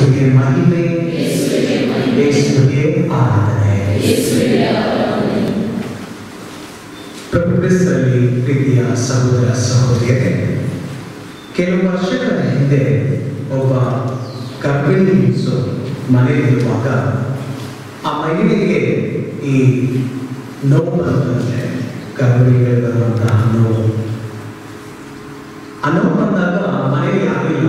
ಯೇಸುವಿಗೆ ಮಹಿಮೆ ಯೇಸುವಿಗೆ ಆರಾಧನೆ ಪ್ರಭು ಕ್ರಿಸ್ತರಲ್ಲಿ ಪ್ರೀತಿಯ ಸಹೋದರ ಸಹೋದರಿಯರೇ ಕೆಲವು ವರ್ಷಗಳ ಹಿಂದೆ ಒಬ್ಬ ಗರ್ಭಿಣಿ ಹೆಂಗಸು ಮನೆಯಲ್ಲಿರುವಾಗ ಆ ಮಹಿಳೆಗೆ ಈ ನೋವು ಬರುತ್ತದೆ ಗರ್ಭಿಣಿಗಳಿಗೆ ಬರುವಂತಹ ನೋವು ಆ ನೋವು ಬಂದಾಗ ಮನೆಯಲ್ಲಿ ಯಾರಿಲ್ಲ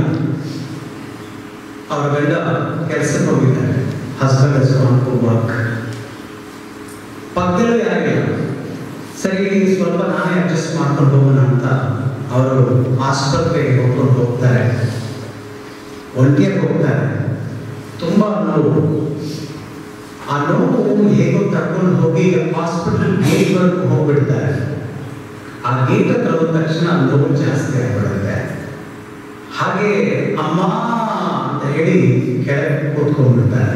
ಅವ್ರ ಗಂಡ ಕೆಲಸಕ್ಕೆ ಹೋಗಿದ್ದಾರೆ husband has gone to work ಪಕ್ಕದಲ್ಲೂ ಯಾರಿಲ್ಲ ಸರಿ ಸ್ವಲ್ಪ ನಾನೇ ಅಡ್ಜಸ್ಟ್ ಮಾಡ್ಕೊಂಡು ಹೋಗೋಣ ಅಂತ ಅವರು ಆಸ್ಪತ್ರೆಗೆ ಹೋಗ್ಕೊಂಡು ಹೋಗ್ತಾರೆ ಒಂಟಿಯಾಗಿ ಹೋಗ್ತಾರೆ ತುಂಬಾ ನೋವು ಆ ನೋವು ಹೇಗೋ ತಡ್ಕೊಂಡು ಹೋಗಿ ಹಾಸ್ಪಿಟಲ್ ಗೇಟ್ ವರ್ಗು ಹೋಗ್ಬಿಡ್ತಾರೆ ಆ ಗೇಟ್ ಹತ್ರ ಹೋದ ತಕ್ಷಣ ನೋವು ಜಾಸ್ತಿ ಆಗ್ಬಿಡುತ್ತೆ ಹಾಗೆ ಅಮ್ಮ ಅಂತ ಹೇಳಿ ಕೆಳಗೆ ಕೂತ್ಕೊಂಡ್ಬಿಡ್ತಾರೆ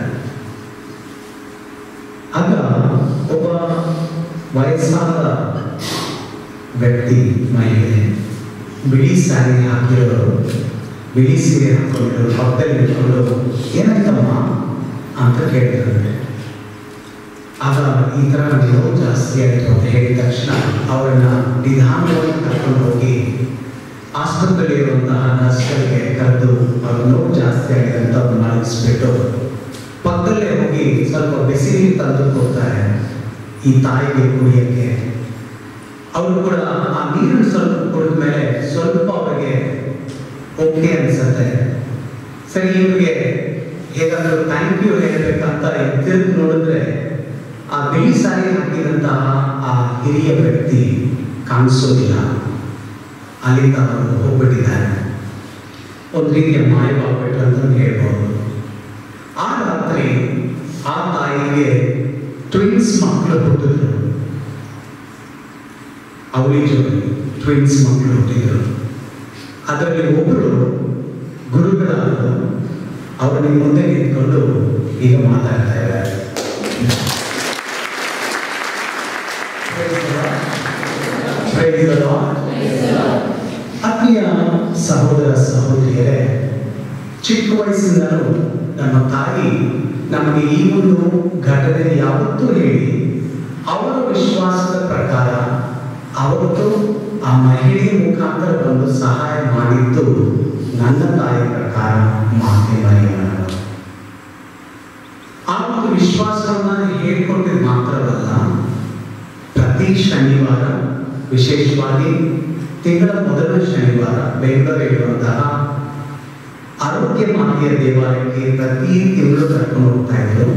ಆಗ ಒಬ್ಬ ವಯಸ್ಸಾದ ವ್ಯಕ್ತಿ ಮಹಿಳೆ ಬಿಳಿ ಸ್ಯಾರಿ ಹಾಕಿರೋರು ಬಿಳಿ ಸೀರೆ ಹಾಕೊಂಡಿರೋರು ಪಕ್ಕದಲ್ಲಿ ನಿಂತ್ಕೊಂಡು ಏನಾಯ್ತಮ್ಮ ಅಂತ ಕೇಳಿದ್ರಂತೆ ಆಗ ಈ ಥರ ನೋವು ಜಾಸ್ತಿ ಆಯಿತು ಅಂತ ಹೇಳಿದ ತಕ್ಷಣ ಅವರನ್ನ ನಿಧಾನವಾಗಿ ಕರ್ಕೊಂಡು ಹೋಗಿ ಆಸ್ಪತ್ರೆಯಲ್ಲಿರುವಂತಹ ನರ್ಸ್ಗಳಿಗೆ ಕರೆದು ಅವ್ರ ನೋವು ಜಾಸ್ತಿ ಆಗಿದೆ ಅಂತ ಅವ್ರನ್ನ ಮಲಗಿಸ್ಬಿಟ್ಟು ಪಕ್ಕದಲ್ಲೇ ಹೋಗಿ ಸ್ವಲ್ಪ ಬಿಸಿ ನೀರು ತಂದು ಕೊಡ್ತಾರೆ ಈ ತಾಯಿಗೆ ಕುಡಿಯಕ್ಕೆ ಅವರು ಕೂಡ ಆ ನೀರನ್ನು ಸ್ವಲ್ಪ ಕುಡಿದ ಮೇಲೆ ಸ್ವಲ್ಪ ಅವರಿಗೆ ಓಕೆ ಅನ್ಸುತ್ತೆ ಸರಿ ಇವ್ರಿಗೆ ಹೇಗಾದ್ರೂ ಥ್ಯಾಂಕ್ ಯು ಹೇಳಬೇಕಂತ ತಿರುಗಿ ನೋಡಿದ್ರೆ ಆ ಬಿಳಿ ಸಾರಿ ಹಾಕಿದಂತಹ ಆ ಹಿರಿಯ ವ್ಯಕ್ತಿ ಕಾಣಿಸೋದಿಲ್ಲ ಅಲ್ಲಿಂದ ಅವರು ಹೋಗ್ಬಿಟ್ಟಿದ್ದಾರೆ ಒಂದು ರೀತಿಯ ಮಾಯವಾಗ್ಬಿಟ್ರು ಅಂತ ಹೇಳ್ಬೋದು ಆ ರಾತ್ರಿ ಆ ತಾಯಿಗೆ ಟ್ವಿನ್ಸ್ ಮಕ್ಕಳು ಹುಟ್ಟಿದ್ರು ಅವಳಿ ಜೋಡಿ ಟ್ವಿನ್ಸ್ ಮಕ್ಕಳು ಹುಟ್ಟಿದ್ರು ಅದರಲ್ಲಿ ಒಬ್ಬರು ಗುರುಗಳಾದರು ಅವರು ನಿಮ್ಮ ಮುಂದೆ ನಿಂತ್ಕೊಂಡು ಈಗ ಮಾತಾಡ್ತಾ ಇದ್ದಾರೆ Praise the Lord. ಆತ್ಮೀಯ ಸಹೋದರ ಸಹೋದರಿಯರೇ ಚಿಕ್ಕ ವಯಸ್ಸಿಂದಲೂ ನಮ್ಮ ತಾಯಿ ನಮಗೆ ಈ ಒಂದು ಘಟನೆ ಯಾವತ್ತೂ ಹೇಳಿ ಅವರ ವಿಶ್ವಾಸದ ಪ್ರಕಾರ ಅವತ್ತು ಆ ಮಹಿಳೆಯ ಮುಖಾಂತರ ಬಂದು ಸಹಾಯ ಮಾಡಿದ್ದು ನನ್ನ ತಾಯಿ ಪ್ರಕಾರ ಮಾತೆ ಮರಿಯಮ್ಮನವರು ಆ ಒಂದು ವಿಶ್ವಾಸವನ್ನ ಹೇಳ್ಕೊಟ್ಟಿದ್ದು ಮಾತ್ರವಲ್ಲ ಪ್ರತಿ ಶನಿವಾರ ವಿಶೇಷವಾಗಿ ತಿಂಗಳ ಮೊದಲ ಶನಿವಾರ ಬೆಂಗಳೂರಿರುವಂತಹ ಆರೋಗ್ಯ ಮಾತೆಯ ದೇವಾಲಯಕ್ಕೆ ಪ್ರತಿ ತಿಂಗಳು ಕರ್ಕೊಂಡು ಹೋಗ್ತಾ ಇದ್ರು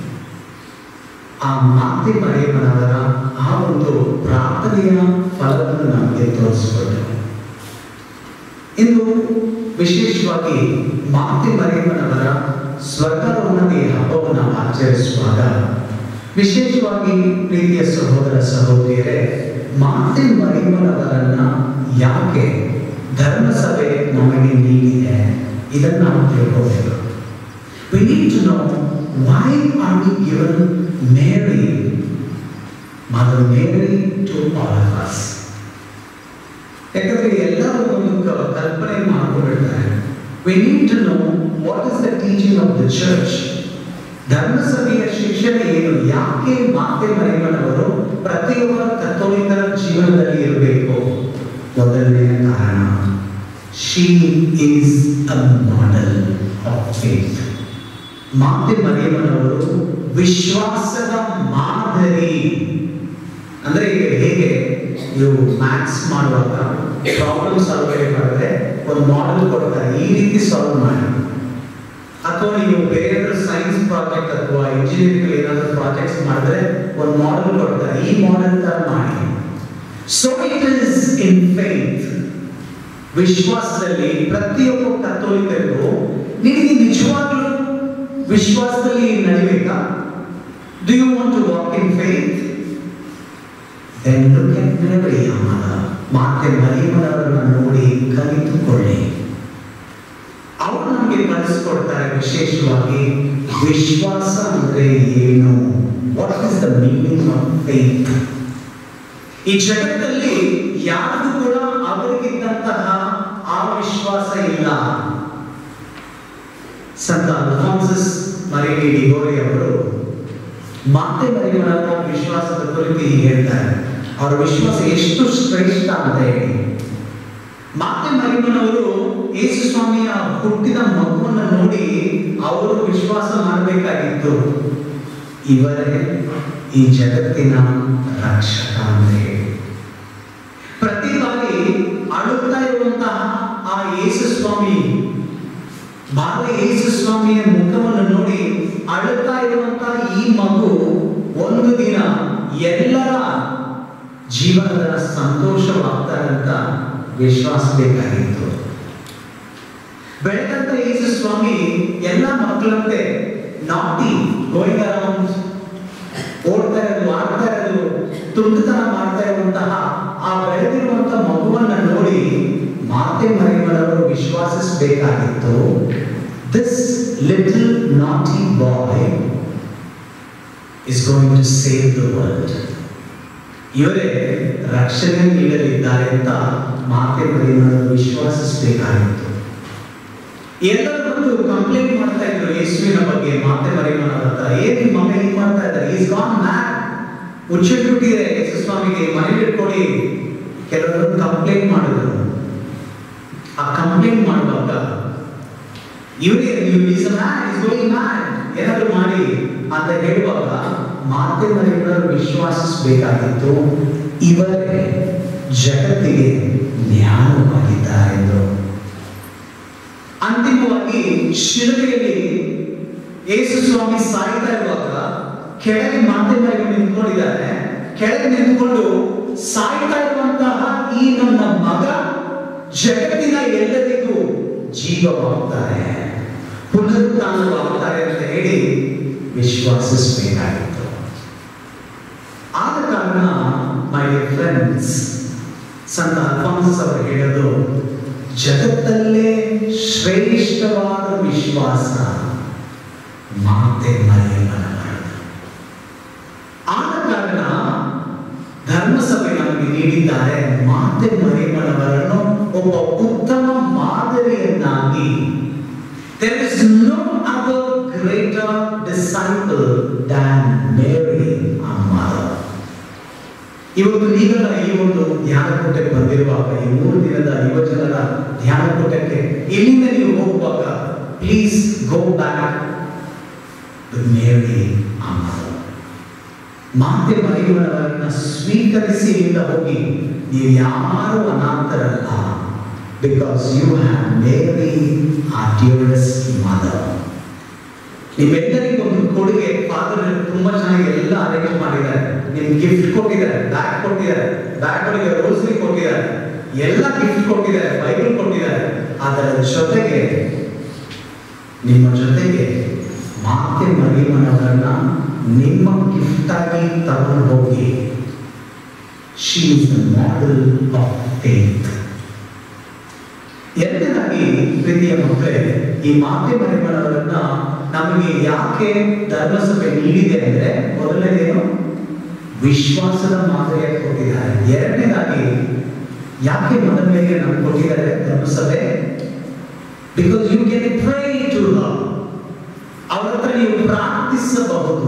ಆ ಮಾತೆ ಮರಿಯಮ್ಮನವರ ಆ ಒಂದು ಪ್ರಾರ್ಥನೆಯ ಫಲವನ್ನು ನಮಗೆ ತೋರಿಸ್ಕೊಟ್ರು ಇನ್ನು ವಿಶೇಷವಾಗಿ ಮಾತೆ ಮರಿಯಮ್ಮನವರ ಸ್ವರ್ಗಾರೋಹಣೆಯ ಹಬ್ಬವನ್ನು ಆಚರಿಸುವಾಗ ವಿಶೇಷವಾಗಿ ಪ್ರೀತಿಯ ಸಹೋದರ ಸಹೋದರಿಯರೇ ಮಾತೆ ಮರಿಯಮ್ಮನವರನ್ನ ಯಾಕೆ ಧರ್ಮಸಭೆ ನಮಗೆ ನೀಡಿದೆ ಇದನ್ನು ನಾವು ತಿಳ್ಕೋಬೇಕು We need to know why are we given Mary, Mother Mary to all of us. ಯಾಕಂದ್ರೆ ಎಲ್ಲರೂ ಒಂದು ಕ- ಕಲ್ಪನೆ ಮಾಡ್ಕೊಂಡಿರ್ತಾರೆ we need to know what is the teaching of the church ಧರ್ಮಸಭೆಯ ಶಿಕ್ಷಣೆ ಏನು ಯಾಕೆ ಮಾತೆ ಮರಿಮನವರು ಪ್ರತಿಯೊಬ್ಬರ ಕಥೋಲಿಕರ ಜೀವನದಲ್ಲಿ ಇರಬೇಕು ಮೊದಲನೆಯ ಕಾರಣ she is a model of faith ಮಾತೆ ಮರಿಯಮ್ಮನವರು ವಿಶ್ವಾಸದ ಮಾದರಿ ಅಂದ್ರೆ ಈಗ ಹೇಗೆ ನೀವು ಮ್ಯಾಥ್ಸ್ ಮಾಡುವಾಗ ಪ್ರಾಬ್ಲಮ್ ಸಾಲ್ವ್ ಮಾಡಿದ್ರೆ ಒಂದು ಮಾಡೆಲ್ ಕೊಡ್ತಾರೆ ಈ ರೀತಿ ಸಾಲ್ವ್ ಮಾಡಿ ಅಥವಾ ನೀವು ಬೇರೆ ಸೈನ್ಸ್ ಪ್ರಾಜೆಕ್ಟ್ ಅಥವಾ ಇಂಜಿನಿಯರಿಂಗ್ ಏನಾದರೂ ಪ್ರಾಜೆಕ್ಟ್ಸ್ ಮಾಡಿದ್ರೆ ಒಂದು ಮಾಡೆಲ್ ಕೊಡ್ತಾರೆ ಈ ಮಾಡೆಲ್ ತರ ಮಾಡಿ so it is in faith ವಿಶ್ವಾಸದಲ್ಲಿ ಪ್ರತಿಯೊಬ್ಬ ಕತ್ತೋಲಿಕರಿಗೂ ನಿನಗೆ ನಿಜವಾಗ್ಲೂ ವಿಶ್ವಾಸದಲ್ಲಿ ನಡಿಬೇಕಾ do you want to walk in faith then look at memory ಅಮ್ಮನ ಮಾತೆ ಮರಿಯಮ್ಮನವರನ್ನ ನೋಡಿ ಕಲಿತುಕೊಳ್ಳಿ ಅವರು ನಮಗೆ ಕಲಿಸ್ಕೊಡ್ತಾರೆ ವಿಶೇಷವಾಗಿ ವಿಶ್ವಾಸ ಅಂದ್ರೆ ಏನು what is the meaning of faith ಈ ಜಗತ್ತಲ್ಲಿ ಯಾರಿಗೂ ಕೂಡ ಅವರಿಗಿದ್ದಂತಹ ಆ ವಿಶ್ವಾಸ ಇಲ್ಲ ಸಂತ ಅಲ್ಫಾನ್ಸಸ್ ಮರಿನಿ ಡಿಗೋರಿ ಅವರು ಮಾತೆ ಮರಿಮನವರ ವಿಶ್ವಾಸದ ಕುರಿತು ಹೀಗೆ ಹೇಳ್ತಾರೆ ಅವರ ವಿಶ್ವಾಸ ಎಷ್ಟು ಶ್ರೇಷ್ಠ ಅಂತ ಹೇಳಿ ಮಾತೆ ಮರಿಮನವರು ಯೇಸು ಸ್ವಾಮಿಯ ಹುಟ್ಟಿದ ಮಗುವನ್ನು ನೋಡಿ ಅವರು ವಿಶ್ವಾಸ ಮಾಡಬೇಕಾಗಿತ್ತು ಇವರೇ ಈ ಜಗತ್ತಿನ ರಕ್ಷಕ ಅಂತ ಹೇಳಿ ಪ್ರತಿ ಬಾರಿ ಅಳುತ್ತಾ ಇರುವಂತಹ ಆ ಯೇಸು ಸ್ವಾಮಿ ಬಾಲ ಯೇಸು ಸ್ವಾಮಿಯ ಮುಖವನ್ನು ನೋಡಿ ಅಳುತ್ತಾ ಇರುವಂತಹ ಈ ಮಗು ಒಂದು ದಿನ ಎಲ್ಲರ ಜೀವನದ ಸಂತೋಷವಾಗ್ತಾರೆ ಅಂತ ವಿಶ್ವಾಸ ಬೇಕಾಗಿತ್ತು ಬೆಳೆದಂತ ಯೇಸು ಸ್ವಾಮಿ ಎಲ್ಲ ಮಕ್ಕಳಂತೆ ನಾಟಿ ಗೋಯಿಂಗ್ ಅರೌಂಡ್ ಓಡ್ತಾ ಇರೋದು ಆಡ್ತಾ ಇರೋದು ತುಂಟತನ ಮಾಡ್ತಾ ಇರುವಂತಹ ಆ ಬೆಳೆದಿರುವಂತಹ ಮಗುವನ್ನ ನೋಡಿ ಮಾತೆ ಮರಿಮಳವರು ವಿಶ್ವಾಸಿಸಬೇಕಾಗಿತ್ತು this little naughty boy is going to save the world ಇವರೇ ರಕ್ಷಣೆ ನೀಡಲಿದ್ದಾರೆ ಅಂತ ಮಾತೆ ಮರಿಮಳವರು ವಿಶ್ವಾಸಿಸಬೇಕಾಗಿತ್ತು ಎಲ್ಲರೂ ಬಂದು ಕಂಪ್ಲೇಂಟ್ ಮಾಡ್ತಾ ಇದ್ರು ಯೇಸುವಿನ ಬಗ್ಗೆ ಮಾತೆ ಮರಿಮನವರ ಹತ್ರ ಏನ್ ನಿಮ್ಮ ಮಗ ಹಿಂಗ್ ಮಾಡ್ತಾ ಇದ್ದಾರೆ ಈಸ್ ಗಾನ್ ಮ್ಯಾಡ್ ಹುಚ್ಚಿಟ್ಬಿಟ್ಟಿದೆ ಯೇಸು ಸ್ವಾಮಿಗೆ ಮನೇಲಿ ಇಟ್ಕೊಳ್ಳಿ ಕೆಲವರು ಕಂಪ್ಲೇಂಟ್ ಮಾಡಿದ್ರು ಆ ಕಂಪ್ಲೇಂಟ್ ಮಾಡುವಾಗ ಇವರೇ ನೀವು is mad is going mad ಏನಾದ್ರು ಮಾಡಿ ಅಂತ ಹೇಳುವಾಗ ಮಾತೆ ಮರಿಮನವರು ವಿಶ್ವಾಸಿಸಬೇಕಾಗಿತ್ತು ಇವರೇ ಜಗತ್ತಿಗೆ ಜ್ಞಾನವಾಗಿದ್ದಾರೆ ಎಂದು ಅಂತಿಮವಾಗಿ ಶಿಲುಬೆಯಲ್ಲಿ ಯೇಸು ಸ್ವಾಮಿ ಸಾಯ್ತಾ ಇರುವಾಗ ಕೆಳಗೆ ಮಾಧ್ಯಮಗಳು ನಿಂತ್ಕೊಂಡಿದ್ದಾರೆ ಕೆಳಗೆ ನಿಂತ್ಕೊಂಡು ಸಾಯ್ತಾ ಇರುವಂತಹ ಈ ನನ್ನ ಮಗ ಜಗತ್ತಿನ ಎಲ್ಲರಿಗೂ ಜೀವವಾಗ್ತಾರೆ ಪುನರುತ್ಥಾನವಾಗ್ತಾರೆ ಅಂತ ಹೇಳಿ ವಿಶ್ವಾಸಿಸಬೇಕಾಗಿತ್ತು ಆದ ಕಾರಣ ಮೈ ಫ್ರೆಂಡ್ಸ್ ಸಂತ ಅಲ್ಫಾನ್ಸಸ್ ಅವರು ಹೇಳೋದು ಜಗತ್ತಲ್ಲೇ ಶ್ರೇಷ್ಠವಾದ ವಿಶ್ವಾಸ ಮಾತೆ ಮರಿಯಮ್ಮನವರದು ಆದ ಕಾರಣ ಧರ್ಮಸಭೆ ನಮಗೆ ನೀಡಿದ್ದಾರೆ ಮಾತೆ ಮರಿಯಮ್ಮನವರನ್ನು ಒಬ್ಬ ಉತ್ತಮ ಮಾದರಿಯನ್ನಾಗಿ There is no other greater disciple than Mary, our mother. ಇವತ್ತು ನೀವೆಲ್ಲ ಈ ಒಂದು ಧ್ಯಾನ ಕೂಟಕ್ಕೆ ಬಂದಿರುವಾಗ ಈ ಮೂರು ದಿನದ ಯುವಜನರ ಧ್ಯಾನ ಕೂಟಕ್ಕೆ ಇಲ್ಲಿಂದ ನೀವು ಹೋಗುವಾಗ ಪ್ಲೀಸ್ ಗೋ ಬ್ಯಾಕ್ ಮೇರಿ ಅಮ್ಮ ಮಾತೆ ಮರಿಯವರನ್ನ ಸ್ವೀಕರಿಸಿ ಇಲ್ಲಿಂದ ಹೋಗಿ ನೀವು ಯಾರು ಅನಾಥರಲ್ಲ because you have Mary a dearest mother ನಿಮ್ಮೆಲ್ಲರಿಗೂ ಒಂದು ಕೊಡುಗೆ ಫಾದರ್ ತುಂಬಾ ಚೆನ್ನಾಗಿ ಎಲ್ಲ ಅರೇಂಜ್ ಮಾಡಿದ್ದಾರೆ ನಿಮ್ಗೆ ಗಿಫ್ಟ್ ಕೊಟ್ಟಿದ್ದಾರೆ ಬ್ಯಾಗ್ ಕೊಟ್ಟಿದ್ದಾರೆ ಬ್ಯಾಗ್ ಒಳಗೆ ರೋಸ್ರಿ ಕೊಟ್ಟಿದ್ದಾರೆ ಎಲ್ಲ ಗಿಫ್ಟ್ ಕೊಟ್ಟಿದ್ದಾರೆ ಬೈಬಲ್ ಕೊಟ್ಟಿದ್ದಾರೆ ಅದರ ಜೊತೆಗೆ ನಿಮ್ಮ ಜೊತೆಗೆ ಮಾತೆ ಮರಿಮನವರನ್ನ ನಿಮ್ಮ ಗಿಫ್ಟ್ ಆಗಿ ತಗೊಂಡು ಹೋಗಿ she is the model of faith ಎರಡನೇದಾಗಿ ಪ್ರೀತಿಯ ಮಕ್ಕಳೇ ಈ ಮಾತೆ ಮರಿಮನವರನ್ನ ನಮಗೆ ಯಾಕೆ ಧರ್ಮಸಭೆ ನೀಡಿದೆ ಅಂದ್ರೆ ಮೊದಲನೇದೇನು ವಿಶ್ವಾಸದ ಮಾದರಿಯಾಗಿ ಕೊಟ್ಟಿದ್ದಾರೆ ಎರಡನೇದಾಗಿ ಯಾಕೆ ಮೊದಲನೇಗೆ ನಮ್ಗೆ ಕೊಟ್ಟಿದ್ದಾರೆ ಧರ್ಮಸಭೆ because you can pray to ಅವರ ಹತ್ರ ನೀವು ಪ್ರಾರ್ಥಿಸಬಹುದು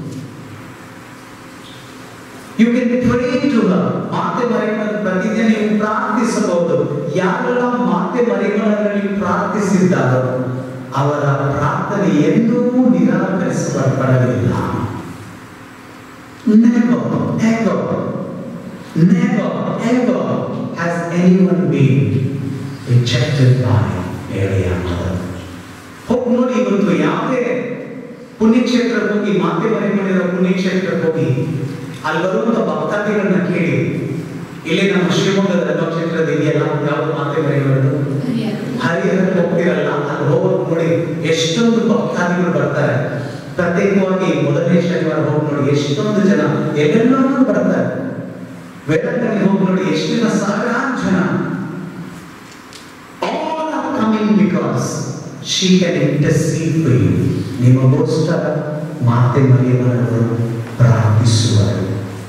ಯು ಕ್ಯಾನ್ ಪ್ರೇ ಟು ಮಾತೆ ಮರಿಮನ ಪ್ರತಿದಿನ ನೀವು ಪ್ರಾರ್ಥಿಸಬಹುದು ಯಾರೆಲ್ಲ ಮಾತೆ ಮರಿಮನಲ್ಲಿ ಪ್ರಾರ್ಥಿಸಿದ್ದಾರೋ ಅವರ ಪ್ರಾರ್ಥನೆ ಎಂದೂ ನಿರಾಕರಿಸಲ್ಪಡಲಿಲ್ಲ Never, ever, never, ever has anyone been rejected by Mary our mother. ಹೋಗಿ ನೋಡಿ ಇವತ್ತು ಯಾವುದೇ ಪುಣ್ಯಕ್ಷೇತ್ರಕ್ಕೆ ಹೋಗಿ ಮಾತೆ ಮನೆ ಮಾಡಿರೋ ಪುಣ್ಯಕ್ಷೇತ್ರಕ್ಕೆ ಹೋಗಿ ಅಲ್ಲಿ ಬರುವಂತ ಭಕ್ತಾದಿಗಳನ್ನ ಕೇಳಿ ಇಲ್ಲಿ ನಮ್ಮ ಶಿವಮೊಗ್ಗದ ಧರ್ಮಕ್ಷೇತ್ರದ ಇದೆಯಲ್ಲ ಯಾವ್ದು ಮಾತೆ ಮನೆಗಳು ಹರಿಹರಕ್ಕೆ ಹೋಗ್ತಿರಲ್ಲ ಅಲ್ಲಿ ಹೋಗೋದು ನೋಡಿ ಎಷ್ಟೊಂದು ಭಕ್ತಾದಿಗಳು ಬರ್ತಾರೆ ಪ್ರತ್ಯೇಕವಾಗಿ ಮೊದಲನೇ ಶನಿವಾರ ಹೋಗಿ ನೋಡಿ ಎಷ್ಟೊಂದು ಜನ ಎಲ್ಲೆಲ್ಲೋ ಬರ್ತಾರೆ ವೇದಾಂತಕ್ಕೆ ಹೋಗಿ ನೋಡಿ ಎಷ್ಟು ಜನ ಸಾವಿರಾರು ಜನ all are coming because she can intercede for you ನಿಮಗೋಸ್ಕರ ಮಾತೆ ಮರಿಯವರು ಪ್ರಾರ್ಥಿಸುವರು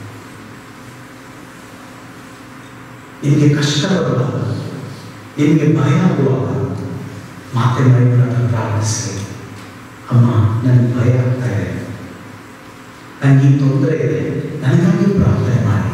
ನಿಮಗೆ ಕಷ್ಟ ಬರುವಾಗ ನಿಮಗೆ ಭಯ ಆಗುವಾಗ ಮಾತೆ ಮರಿಯವರನ್ನು ಪ್ರಾರ್ಥಿಸಿ ಅಮ್ಮ ನನಗೆ ಭಯ ಆಗ್ತಾ ಇದೆ ನನಗೆ ಈ ತೊಂದರೆ ಇದೆ ನನಗಾಗಿ ಪ್ರಾರ್ಥನೆ ಮಾಡಿ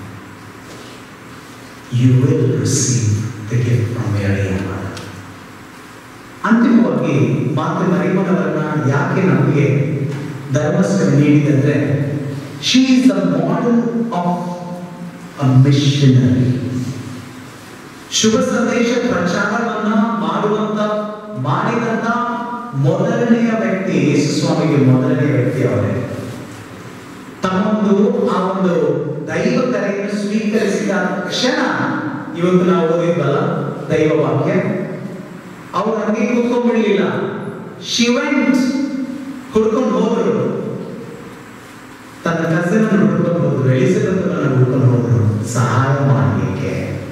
you will receive the gift from Mary ಅಮ್ಮ ಅಂತಿಮವಾಗಿ ಮಾತೆ ಮರಿಮನವರನ್ನ ಯಾಕೆ ನಮಗೆ ಧರ್ಮಸ್ಥಳ ನೀಡಿದಂದ್ರೆ she is the model of a missionary ಶುಭ ಸಂದೇಶ ಪ್ರಚಾರವನ್ನ ಮಾಡುವಂತ ಮಾಡಿದಂತ ಮೊದಲನೆಯ ವ್ಯಕ್ತಿ ಯೇಸು ಸ್ವಾಮಿಗೆ ಮೊದಲನೆಯ ವ್ಯಕ್ತಿ ಅವರೇ ತಮ್ಮೊಂದು ಆ ಒಂದು ದೈವ ಕರೆಯನ್ನು ಸ್ವೀಕರಿಸಿದ ಕ್ಷಣ ಇವತ್ತು ನಾವು ಓದಿದ್ವಲ್ಲ ದೈವ ವಾಕ್ಯ ಅವ್ರು ಹಂಗೆ ಕೂತ್ಕೊಂಡ್ಬಿಡ್ಲಿಲ್ಲ ಶಿವೆಂಟ್ ಹುಡ್ಕೊಂಡು ಹೋದ್ರು ತನ್ನ ಕಸಿನ್ ಹುಡ್ಕೊಂಡು ಹೋದ್ರು ಎಲಿಸಬೆತ್ ಹುಡ್ಕೊಂಡು ಹೋದ್ರು ಸಹಾಯ ಮಾಡಲಿಕ್ಕೆ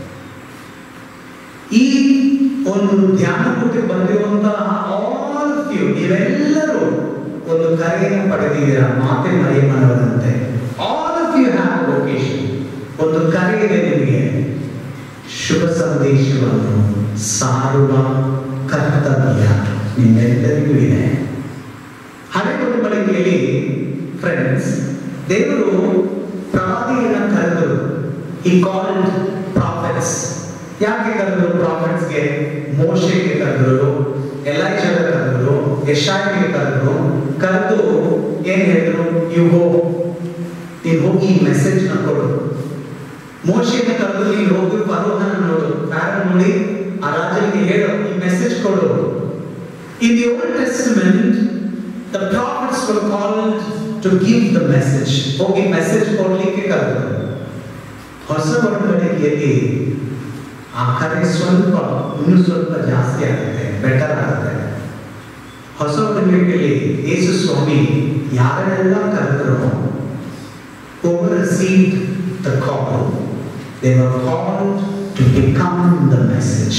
ಈ ಒಂದು ಧ್ಯಾನ ಕೂಟಕ್ಕೆ ಬಂದಿರುವಂತಹ ಆಲ್ ಯು ನೀವೆಲ್ಲರೂ ಒಂದು ಕರೆಯನ್ನು ಪಡೆದಿದ್ದೀರಾ ಮಾತೆ ಮರೆಯಮನವರಂತೆ all of you have location ಒಂದು ಕರೆ ಇದೆ ನಿಮಗೆ ಶುಭ ಸಂದೇಶವನ್ನು ಸಾರುವ ಕರ್ತವ್ಯ ನಿಮ್ಮೆಲ್ಲರಿಗೂ ಇದೆ ಹಳೆ ಕುಟುಂಬಳಿಕೆಯಲ್ಲಿ ಫ್ರೆಂಡ್ಸ್ ದೇವರು ಪ್ರವಾದಿಗಳನ್ನ ಕರೆದರು ಈ ಕಾಲ್ಡ್ ಪ್ರಾಫಿಟ್ಸ್ ಯಾಕೆ ಕರೆದರು ಪ್ರಾಫಿಟ್ಸ್ಗೆ ಮೋಶೆಗೆ ಕರೆದರು ಎಲೈಜಾಗ ಕರೆದರು ಯಶಾಯಿಗೆ ಕರೆದರು ಕರೆದು ಏನ್ ಹೇಳಿದ್ರು ಯು ಗೋ ನೀನು ಹೋಗಿ ಈ ಮೆಸೇಜ್ ನ ಕೊಡು ಮೋಶೆಯನ್ನು ಕರೆದು ನೀನು ಹೋಗಿ ಫರೋಹನ ನೋಡು ಫ್ಯಾರನ್ ನೋಡಿ ಆ ರಾಜನಿಗೆ ಹೇಳು ಈ ಮೆಸೇಜ್ ಕೊಡು in the Old Testament the prophets were called to give the message ಹೋಗಿ ಮೆಸೇಜ್ ಕೊಡ್ಲಿಕ್ಕೆ ಕರೆದರು ಹೊಸ ಒಡಂಬಡಿಕೆಯಲ್ಲಿ ಆ ಕರೆ ಸ್ವಲ್ಪ ಇನ್ನೂ ಸ್ವಲ್ಪ ಜಾಸ್ತಿ ಆಗುತ್ತೆ ಬೆಟರ್ ಆಗುತ್ತೆ ಹೊಸ ಒಡಂಬಡಿಕೆಯಲ್ಲಿ ಯೇಸು ಸ್ವಾಮಿ ಯಾರನ್ನೆಲ್ಲ ಕರೆದರು over received the call they were called to become the message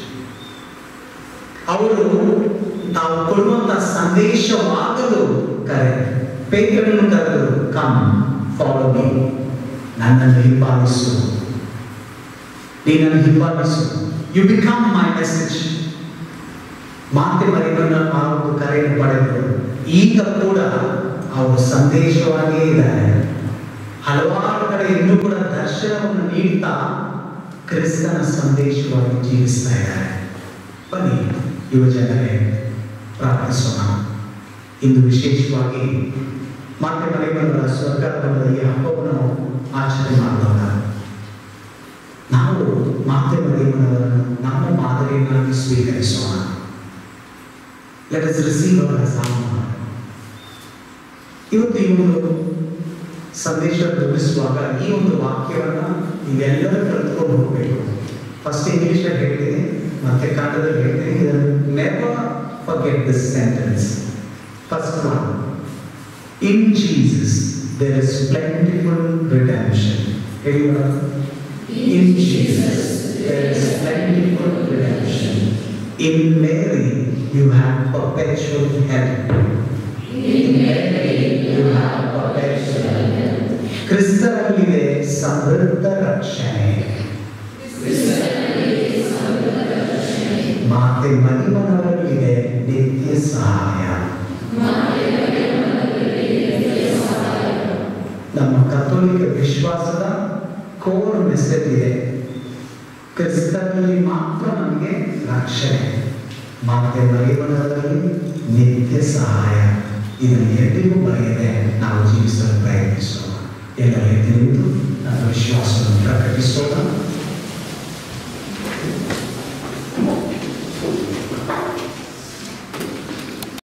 ಅವರು ತಾವು ಕೊಡುವಂತ ಸಂದೇಶವಾಗಲು ಕರೆ ಪೇತ್ರನನ್ನು ಕರೆದರು ಕಮ್ ಫಾಲೋ ಮೀ ನನ್ನನ್ನು ಹಿಂಬಾಲಿಸು ನೀನನ್ನು ಹಿಂಬಾಲಿಸು ಯು ಬಿಕಮ್ ಮೈ ಮೆಸೇಜ್ ಮಾತೆ ಮರಿಮನ್ನ ಆ ಒಂದು ಕರೆಯನ್ನು ಪಡೆದರು ಈಗ ಕೂಡ ಅವರು ಸಂದೇಶವಾಗಿಯೇ ಇದ್ದಾರೆ ಹಲವಾರು ಕಡೆ ಇನ್ನೂ ಕೂಡ ದರ್ಶನವನ್ನು ನೀಡ್ತಾ ಕ್ರಿಸ್ತನ ಸಂದೇಶವಾಗಿ ಜೀವಿಸ್ತಾ ಇದ್ದಾರೆ ಬನ್ನಿ ಯುವ ಜನರೇ ಪ್ರಾರ್ಥಿಸೋಣ ಇಂದು ವಿಶೇಷವಾಗಿ ಮಾತೆ ಮರಿಮನ್ನರ ಸ್ವರ್ಗಾರೋಹಣದ ಈ ಹಬ್ಬವನ್ನು ಆಚರಣೆ ಮಾಡುವಾಗ ನಾವು ಮಾತೆ ಮರಿಮನವರನ್ನು ನಮ್ಮ ಮಾದರಿಯನ್ನಾಗಿ ಸ್ವೀಕರಿಸೋಣ ಲೆಟ್ ಅಸ್ ರಿಸೀವ್ ಅವರ ಸಾಮ ಇವತ್ತು ಈ ಒಂದು ಸಂದೇಶ ತೋರಿಸುವಾಗ ಈ ಒಂದು ವಾಕ್ಯವನ್ನ ನೀವೆಲ್ಲರೂ ಕಲ್ತ್ಕೊಂಡು ಹೋಗಬೇಕು ಫಸ್ಟ್ ಇಂಗ್ಲಿಷ್ ಹೇಳ್ತೀನಿ ಮತ್ತೆ ಕನ್ನಡದಲ್ಲಿ ಹೇಳ್ತೀನಿ ಇದನ್ನು never forget this sentence first one in Jesus there is plentiful redemption ಹೇಳಿ in Jesus there is plentiful redemption in Mary you have perpetual help ಕ್ರಿಸ್ತರಲ್ಲಿದೆ ಸಮೃದ್ಧ ರಕ್ಷಣೆ ಮಾತೆ ಮರಿಮನವರಲ್ಲಿದೆ ನಿತ್ಯ ಸಹಾಯ ನಮ್ಮ ಕಥೋಲಿಕ ವಿಶ್ವಾಸದ ಕೋರ್ ಮೆಸೇಜ್ ಇದೆ ಕ್ರಿಸ್ತನಲ್ಲಿ ಮಾತ್ರ ನಮಗೆ ರಕ್ಷಣೆ ಮಾತೆ ಮರಿಮನವರಲ್ಲಿ ನಿತ್ಯ ಸಹಾಯ ಇದನ್ನು ಎಂದಿಗೂ ಬರೆಯದೆ ನಾವು ಜೀವಿಸಲು ಪ್ರಯತ್ನಿಸೋಣ ಎಲ್ಲರ ನಿಂತು ನನ್ನ ವಿಶ್ವಾಸವನ್ನು ಪ್ರಕಟಿಸೋಣ